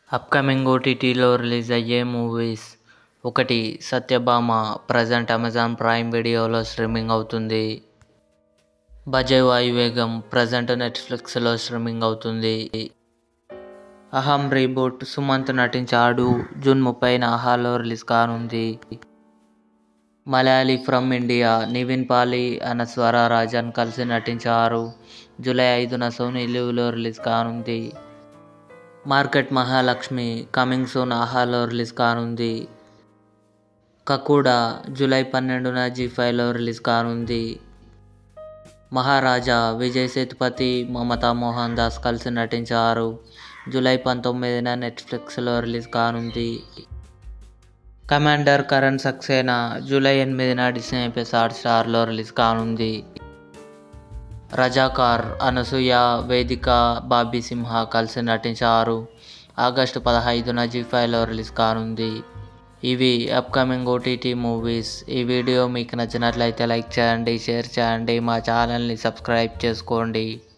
upcoming ఓటీటీలో release అయ్యే movies ఒకటి సత్యభామ ప్రజెంట్ అమెజాన్ ప్రైమ్ వీడియోలో స్ట్రీమింగ్ అవుతుంది బజే వాయువేగం ప్రజెంట్ నెట్ఫ్లిక్స్లో స్ట్రీమింగ్ అవుతుంది అహం రీబూట్ సుమంత్ నటించాడు జూన్ ముప్పైన ఆహాలో రిలీజ్ కానుంది మలయాళీ ఫ్రమ్ ఇండియా నివిన్ పాలి అనస్వర రాజన్ కలిసి నటించారు జూలై ఐదున సోనీ లివ్లో రిలీజ్ కానుంది మార్కెట్ మహాలక్ష్మి కమింగ్ సూన్ ఆహాలో రిలీజ్ కానుంది కకూడా జూలై పన్నెండున జీ ఫైవ్లో రిలీజ్ కానుంది మహారాజా విజయ్ సేతుపతి మమతా మోహన్ దాస్ కలిసి నటించారు జూలై పంతొమ్మిదిన నెట్ఫ్లిక్స్లో రిలీజ్ కానుంది కమాండర్ కరణ్ సక్సేనా జూలై ఎనిమిదిన డిస్నీ ప్లస్ స్టార్లో రిలీజ్ కానుంది రజాకార్ అనసూయ వేదిక బాబీ సింహ కలిసి నటించారు ఆగస్టు పదహైదున జీ ఫైవ్లో రిలీజ్ కానుంది ఇవి అప్కమింగ్ ఓటీటీ మూవీస్ ఈ వీడియో మీకు నచ్చినట్లయితే లైక్ చేయండి షేర్ చేయండి మా ఛానల్ని సబ్స్క్రైబ్ చేసుకోండి